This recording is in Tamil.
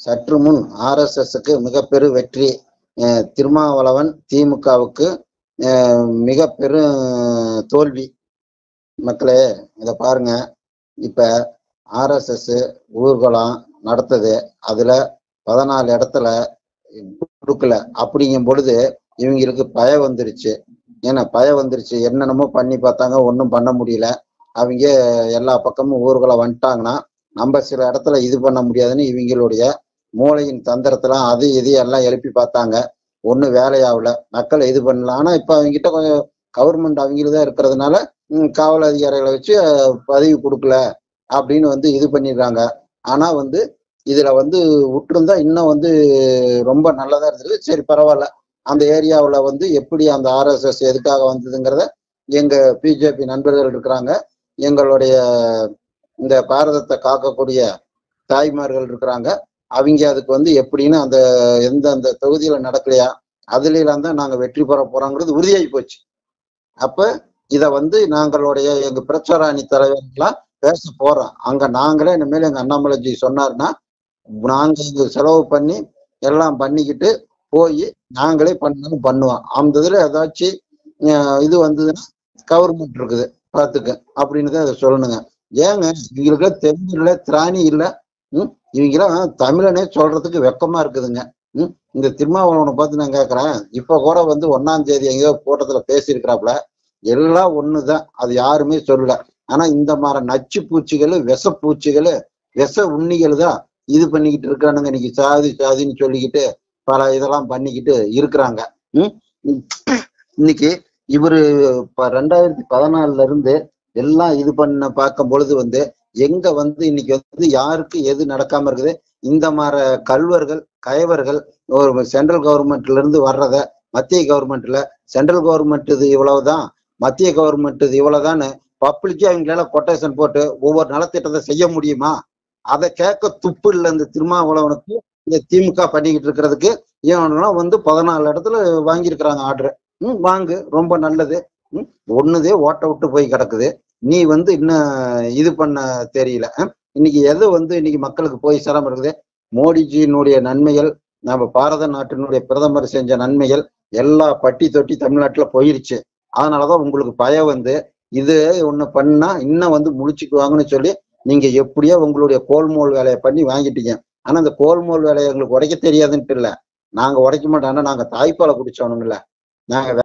சற்று முன் ஆர்எஸ்எஸ்க்கு மிகப்பெரு வெற்றி அஹ் திருமாவளவன் திமுகவுக்கு அஹ் மிக பெரும் தோல்வி மக்களே இத பாருங்க இப்ப ஆர்எஸ்எஸ் ஊர்வலம் நடத்துது அதுல பதினாலு இடத்துல கொடுக்கல அப்படிங்கும் பொழுது இவங்களுக்கு பய வந்துருச்சு ஏன்னா பய வந்துருச்சு என்னென்னமோ பண்ணி பார்த்தாங்க ஒன்றும் பண்ண முடியல அவங்க எல்லா பக்கமும் ஊர்வலம் வந்துட்டாங்கன்னா நம்ம சில இடத்துல இது பண்ண முடியாதுன்னு இவங்களுடைய மூளையின் தந்திரத்துல அது இது எல்லாம் எழுப்பி பார்த்தாங்க ஒன்றும் வேலையாகல மக்களை இது பண்ணல ஆனா இப்ப அவங்ககிட்ட கொஞ்சம் கவர்மெண்ட் அவங்களுக்கு தான் இருக்கிறதுனால ம், காவல் அதிகாரிகளை வச்சு அஹ், பதவி கொடுக்கல அப்படின்னு வந்து இது பண்ணிடுறாங்க ஆனா வந்து இதுல வந்து விட்டுருந்தா இன்னும் வந்து ரொம்ப நல்லதா இருந்தது சரி பரவாயில்ல அந்த ஏரியாவுல வந்து எப்படி அந்த ஆர்எஸ்எஸ் எதுக்காக வந்ததுங்கிறத எங்க பிஜேபி நண்பர்கள் இருக்கிறாங்க எங்களுடைய இந்த பாரதத்தை காக்கக்கூடிய தாய்மார்கள் இருக்கிறாங்க அவங்க அதுக்கு வந்து எப்படின்னு அந்த எந்த அந்த தொகுதியில நடக்கலையா அதுல தான் நாங்க வெற்றி பெற போறோங்கிறது உறுதியாகி போச்சு அப்ப இத வந்து நாங்களுடைய எங்க பிரச்சார அணி தலைவர்கள்லாம் பேச போறோம் அங்க நாங்களே இனிமேல் எங்க அண்ணாமலைஜி சொன்னாருன்னா நாங்க இங்க செலவு பண்ணி எல்லாம் பண்ணிக்கிட்டு போய் நாங்களே பண்ணாலும் பண்ணுவோம் அந்த இதுல ஏதாச்சும் அஹ், இது வந்ததுன்னா கவர்மெண்ட் இருக்குது பாத்துக்க அப்படின்னு தான் அதை சொல்லணுங்க ஏங்க இவங்களுக்கு தெம்பு இல்லை திராணி இல்லை ம் இவங்கெல்லாம் தமிழனே சொல்றதுக்கு வெக்கமா இருக்குதுங்க ம் இந்த திருமாவளவனை பார்த்து நான் கேட்கறேன் இப்ப கூட வந்து ஒன்னாம் தேதி எங்கேயோ கூட்டத்துல பேசியிருக்கிறாப்புல எல்லாம் ஒண்ணுதான் அது யாருமே சொல்லல ஆனா இந்த மாதிரி நச்சு பூச்சிகள் விஷ பூச்சிகள் விஷ உண்ணிகள் தான் இது பண்ணிக்கிட்டு இருக்கானுங்க இன்னைக்கு சாதி சாதின்னு சொல்லிக்கிட்டு பல இதெல்லாம் பண்ணிக்கிட்டு இருக்கிறாங்க ம் இன்னைக்கு இவரு இப்ப ரெண்டாயிரத்தி பதினாலுல இருந்து எல்லாம் இது பண்ண பார்க்கும் பொழுது வந்து எங்க வந்து இன்னைக்கு வந்து யாருக்கு எது நடக்காம இருக்குது இந்த மாதிரி கல்வர்கள் கயவர்கள் ஒரு சென்ட்ரல் கவர்மெண்ட்ல இருந்து வர்றத மத்திய கவர்மெண்ட்ல சென்ட்ரல் கவர்மெண்ட் இது இவ்வளவுதான் மத்திய கவர்மெண்ட் இது இவ்வளவுதான்னு பப்ளிக்கே அவங்களால கொட்டேஷன் போட்டு ஒவ்வொரு நலத்திட்டத்தை செய்ய முடியுமா அதை கேட்க துப்பு இல்லை இந்த திருமாவளவனுக்கு இந்த திமுக பண்ணிக்கிட்டு இருக்கிறதுக்கு இவனெல்லாம் வந்து பதினாலு இடத்துல வாங்கியிருக்கிறாங்க ஆர்டர் ம் வாங்கு ரொம்ப நல்லது ம் ஒண்ணுதே ஓட்ட விட்டு போய் கிடக்குது நீ வந்து இன்னும் இது பண்ண தெரியல அஹ்? இன்னைக்கு எது வந்து இன்னைக்கு மக்களுக்கு போய் சிரமம் இருக்குது மோடிஜியினுடைய நன்மைகள் நம்ம பாரத நாட்டினுடைய பிரதமர் செஞ்ச நன்மைகள் எல்லா பட்டி தொட்டி தமிழ்நாட்டுல போயிருச்சு அதனாலதான் உங்களுக்கு பயம் வந்து இது ஒண்ணு பண்ணா இன்னும் வந்து முழிச்சுக்குவாங்கன்னு சொல்லி நீங்க எப்படியோ உங்களுடைய கோல்மோல் வேலையை பண்ணி வாங்கிட்டீங்க ஆனா அந்த கோல்மோல் வேலையை எங்களுக்கு உடைக்க தெரியாதுன்ட்டு இல்ல நாங்க உடைக்க மாட்டோம் ஆனா நாங்க தாய்ப்பாலை குடிச்சவனுங்கள நாங்க